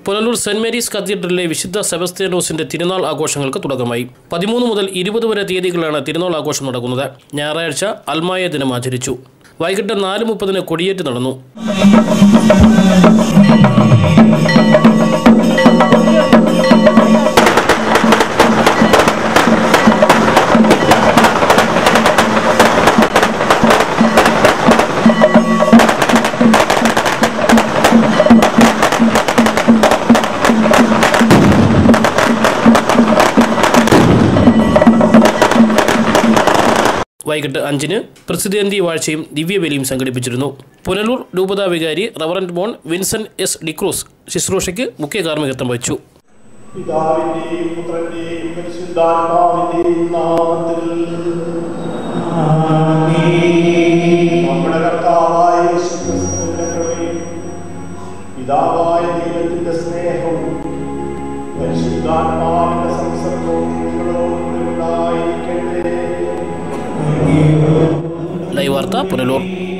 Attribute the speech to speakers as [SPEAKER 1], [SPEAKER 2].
[SPEAKER 1] Punalur saint Mary's കത്തീഡ്രലിലെ വിശുദ്ധ സെബസ്ത്യാനോസിന്റെ തിരുനാൾ ആഘോഷങ്ങൾക്ക് തുടക്കമായി പതിമൂന്ന് മുതൽ ഇരുപത് വരെ തീയതികളാണ് തിരുനാൾ ആഘോഷം നടക്കുന്നത് ഞായറാഴ്ച അൽമായ ദിനം ആചരിച്ചു വൈകിട്ട് നാല് മുപ്പതിന് കൊടിയേറ്റ് നടന്നു വൈകിട്ട് അഞ്ചിന് പ്രസിദ്ധേന്തി വാഴ്ചയും ദിവ്യബലിയും സംഘടിപ്പിച്ചിരുന്നു പുനലൂർ രൂപതാ വികാരി reverend Mon Vincent S D'Cruz ശുശ്രൂഷയ്ക്ക് മുഖ്യ കാർമ്മികത്വം വഹിച്ചു
[SPEAKER 2] പിതാവിന്റെയും പുത്രന്റെയും പരിശുദ്ധാത്മാവിന്റെയും നാമത്തിൽ നമ്മുടെ കർത്താവായ യേശുക്രിസ്തുവിന്റെ കൃപയും പിതാവായ ദൈവത്തിന്റെ സ്നേഹവും പരിശുദ്ധാത്മാവിന്റെ സംസർഗവും നിങ്ങളോടുകൂടി ഉണ്ടായിരിക്കട്ടെ
[SPEAKER 1] ലൈവ് വാർത്ത പുനലൂർ